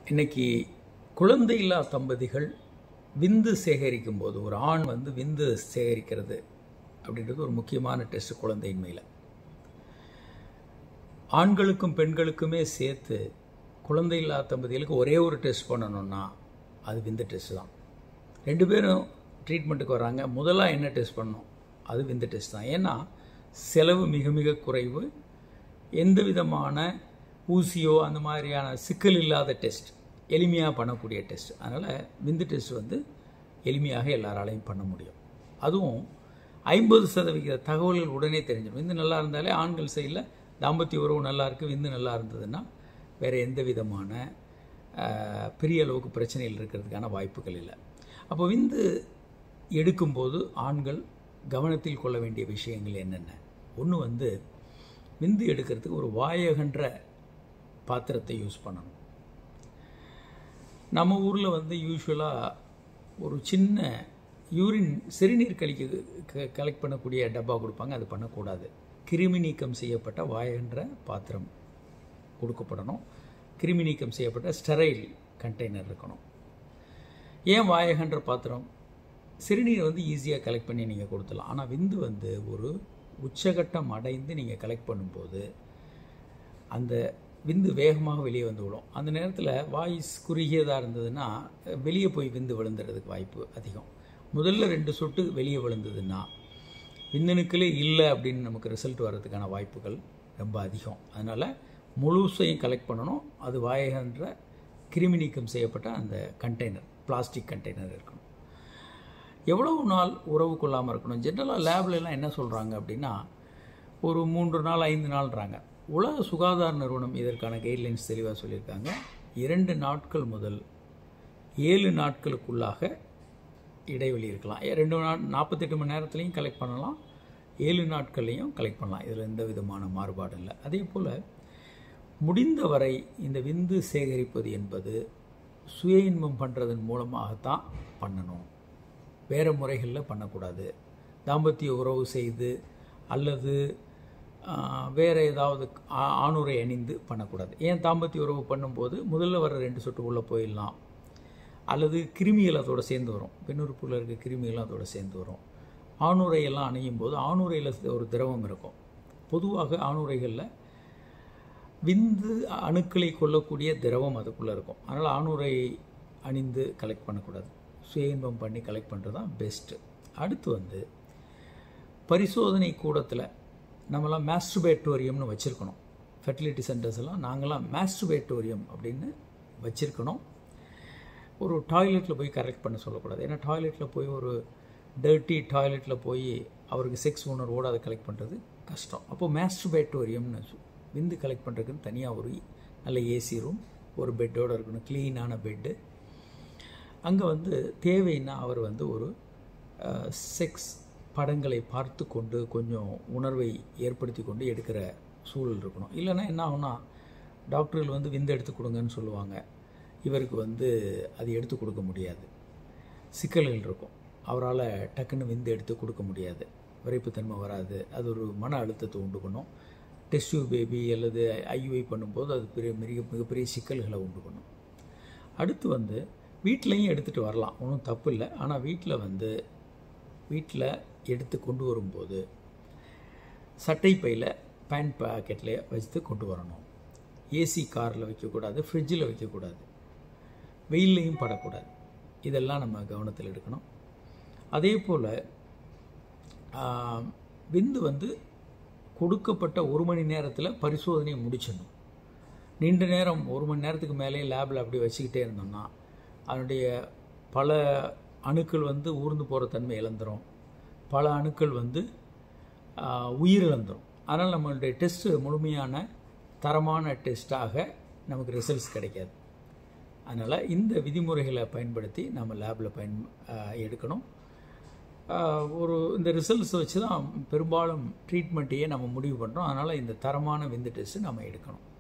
இன்னைக்கு குழந்தை இல்லா தம்பதிகள் விந்து சேகரிக்கும் போது ஒரு ஆண் வந்து விந்து சேகரிக்கிறது அப்படின்றது ஒரு முக்கியமான டெஸ்ட் குழந்தையின்மையில் ஆண்களுக்கும் பெண்களுக்குமே சேர்த்து குழந்தை இல்லா தம்பதிகளுக்கு ஒரே ஒரு டெஸ்ட் பண்ணணும்னா அது விந்து டெஸ்ட் தான் ரெண்டு பேரும் ட்ரீட்மெண்ட்டுக்கு வராங்க முதலாக என்ன டெஸ்ட் பண்ணணும் அது விந்து டெஸ்ட் தான் ஏன்னா செலவு மிக மிக குறைவு எந்த விதமான ஊசியோ அந்த மாதிரியான சிக்கல் இல்லாத டெஸ்ட் எளிமையாக பண்ணக்கூடிய டெஸ்ட் அதனால் விந்து டெஸ்ட் வந்து எளிமையாக எல்லாராலையும் பண்ண முடியும் அதுவும் ஐம்பது சதவிகித தகவல்கள் உடனே தெரிஞ்சிடும் விந்து நல்லா இருந்தாலே ஆண்கள் சைடில் தாம்பத்திய உறவு நல்லா இருக்குது விந்து நல்லா இருந்ததுன்னா வேறு எந்த விதமான ஆஹ், பெரிய அளவுக்கு பிரச்சனைகள் இருக்கிறதுக்கான வாய்ப்புகள் இல்லை அப்போ விந்து எடுக்கும்போது ஆண்கள் கவனத்தில் கொள்ள வேண்டிய விஷயங்கள் என்னென்ன ஒன்று வந்து விந்து எடுக்கிறதுக்கு ஒரு வாயகன்ற பாத்திரத்தை யூஸ் பண்ணணும் நம்ம ஊரில் வந்து யூஸ்வலாக ஒரு சின்ன யூரின் சிறுநீர் கழிக்க கலெக்ட் பண்ணக்கூடிய டப்பா கொடுப்பாங்க அது பண்ணக்கூடாது கிருமி நீக்கம் செய்யப்பட்ட வாயகன்ற பாத்திரம் கொடுக்கப்படணும் கிருமி நீக்கம் செய்யப்பட்ட ஸ்டெரைல் கண்டெய்னர் இருக்கணும் ஏன் வாயகன்ற பாத்திரம் சிறுநீரை வந்து ஈஸியாக கலெக்ட் பண்ணி நீங்கள் கொடுத்துடலாம் ஆனால் விந்து வந்து ஒரு உச்சகட்டம் அடைந்து நீங்கள் கலெக்ட் பண்ணும்போது அந்த விந்து வேகமாக வெளியே வந்து விடும் அந்த நேரத்தில் வாய்ஸ் குறுகியதாக இருந்ததுன்னா வெளியே போய் விந்து விழுந்துறதுக்கு வாய்ப்பு அதிகம் முதல்ல ரெண்டு சொட்டு வெளியே விழுந்ததுன்னா விந்தணுக்களே இல்லை அப்படின்னு நமக்கு ரிசல்ட் வர்றதுக்கான வாய்ப்புகள் ரொம்ப அதிகம் அதனால் முழுசையும் கலெக்ட் பண்ணணும் அது வாயகன்ற கிருமி நீக்கம் செய்யப்பட்ட அந்த கண்டெய்னர் பிளாஸ்டிக் கண்டெய்னர் இருக்கணும் எவ்வளவு நாள் உறவு கொள்ளாமல் இருக்கணும் ஜென்ரலாக லேப்ல எல்லாம் என்ன சொல்கிறாங்க அப்படின்னா ஒரு மூன்று நாள் ஐந்து நாள்ன்றாங்க உலக சுகாதார நிறுவனம் இதற்கான கைட்லைன்ஸ் தெளிவாக சொல்லியிருக்காங்க இரண்டு நாட்கள் முதல் ஏழு நாட்களுக்குள்ளாக இடைவெளி இருக்கலாம் ஏ, ரெண்டு நாள் நாற்பத்தெட்டு மணி நேரத்துலையும் கலெக்ட் பண்ணலாம் ஏழு நாட்கள்லையும் கலெக்ட் பண்ணலாம் இதில் எந்த விதமான மாறுபாடும் இல்லை அதே போல் முடிந்தவரை இந்த விந்து சேகரிப்பது என்பது சுய இன்பம் பண்ணுறதன் மூலமாகத்தான் பண்ணணும் வேறு முறைகளில் பண்ணக்கூடாது தாம்பத்திய உறவு செய்து அல்லது ஆஹ், வேற ஏதாவது ஆ- ஆணுரை அணிந்து பண்ணக்கூடாது ஏன் தாம்பத்திய உறவு பண்ணும்போது முதல்ல வர ரெண்டு சொட்டு உள்ளே போயிடலாம் அல்லது கிருமிகள் அதோட சேர்ந்து வரும் பெண்ணுறுப்புல இருக்க கிருமிகள் அதோட சேர்ந்து வரும் ஆணுரையெல்லாம் அணையும் போது ஆணுரையில் ஒரு திரவம் இருக்கும் பொதுவாக ஆணுரைகளில் விந்து அணுக்களை கொள்ளக்கூடிய திரவம் அதுக்குள்ளே இருக்கும் அதனால் ஆணுரை அணிந்து கலெக்ட் பண்ணக்கூடாது சுய இன்பம் பண்ணி கலெக்ட் பண்ணுறது தான் பெஸ்ட்டு அடுத்து வந்து பரிசோதனை கூடத்தில் நம்மலாம் மாஸ்டுபேட்டோரியம்னு வச்சுருக்கணும் ஃபெர்டிலிட்டி சென்டர்ஸ் எல்லாம் நாங்களாம் மாஸ்டுபேட்டோரியம் அப்படின்னு வச்சுருக்கணும் ஒரு டாய்லெட்டில் போய் கரெக்ட் பண்ண சொல்லக்கூடாது ஏன்னா டாய்லெட்டில் போய் ஒரு டர்ட்டி டாய்லெட்டில் போய் அவருக்கு செக்ஸ் உணர்வோடு அதை கலெக்ட் பண்ணுறது கஷ்டம் அப்போ மாஸ்டுபேட்டோரியம்னு சொ- விந்து கலெக்ட் பண்ணுறதுக்குன்னு தனியாக ஒரு நல்ல ஏசி ரூம் ஒரு பெட்டோடு இருக்கணும் க்ளீனான பெட்டு அங்கே வந்து தேவைன்னா அவர் வந்து ஒரு செக்ஸ் படங்களை பார்த்து கொண்டு கொஞ்சம் உணர்வை ஏற்படுத்தி கொண்டு எடுக்கிற சூழல் இருக்கணும் இல்லைன்னா என்ன ஆகும்னா டாக்டர்கள் வந்து விந்து எடுத்து கொடுங்கன்னு சொல்லுவாங்க இவருக்கு வந்து அது எடுத்து கொடுக்க முடியாது சிக்கல்கள் இருக்கும் அவரால் டக்குன்னு விந்து எடுத்து கொடுக்க முடியாது விரைப்புத்தன்மை வராது அது ஒரு மன அழுத்தத்தை உண்டு பண்ணும் டெஸ்டியூ பேபி அல்லது ஐயுஐ பண்ணும்போது அது பெரிய மிக மிகப்பெரிய சிக்கல்களை உண்டு பண்ணும் அடுத்து வந்து வீட்லேயும் எடுத்துகிட்டு வரலாம் ஒன்றும் தப்பு இல்லை ஆனால் வீட்டில் வந்து வீட்டில் எடுத்து கொண்டு வரும்போது சட்டை பையில் பேண்ட் பாக்கெட்டில் வச்சு கொண்டு வரணும் ஏசி காரில் வைக்கக்கூடாது ஃப்ரிட்ஜில் வைக்கக்கூடாது வெயில்லையும் படக்கூடாது இதெல்லாம் நம்ம கவனத்தில் எடுக்கணும் அதே போல் விந்து வந்து கொடுக்கப்பட்ட ஒரு மணி நேரத்தில் பரிசோதனையை முடிச்சிடணும் நீண்ட நேரம் ஒரு மணி நேரத்துக்கு மேலே லேபில் அப்படி வச்சுக்கிட்டே இருந்தோம்னா அதனுடைய பல அணுக்கள் வந்து ஊர்ந்து போகிற தன்மை இழந்துரும் பல அணுக்கள் வந்து ஆஹ், உயிரிழந்துரும் அதனால் நம்மளுடைய டெஸ்ட்டு முழுமையான தரமான டெஸ்ட்டாக நமக்கு ரிசல்ட்ஸ் கிடைக்காது அதனால் இந்த விதிமுறைகளை பயன்படுத்தி நம்ம லேபில் பயன் ஆஹ், எடுக்கணும் ஆஹ், ஒரு இந்த ரிசல்ட்ஸ் வச்சு தான் பெரும்பாலும் ட்ரீட்மெண்ட்டையே நம்ம முடிவு பண்ணுறோம் அதனால் இந்த தரமான விந்து டெஸ்ட்டு நம்ம எடுக்கணும்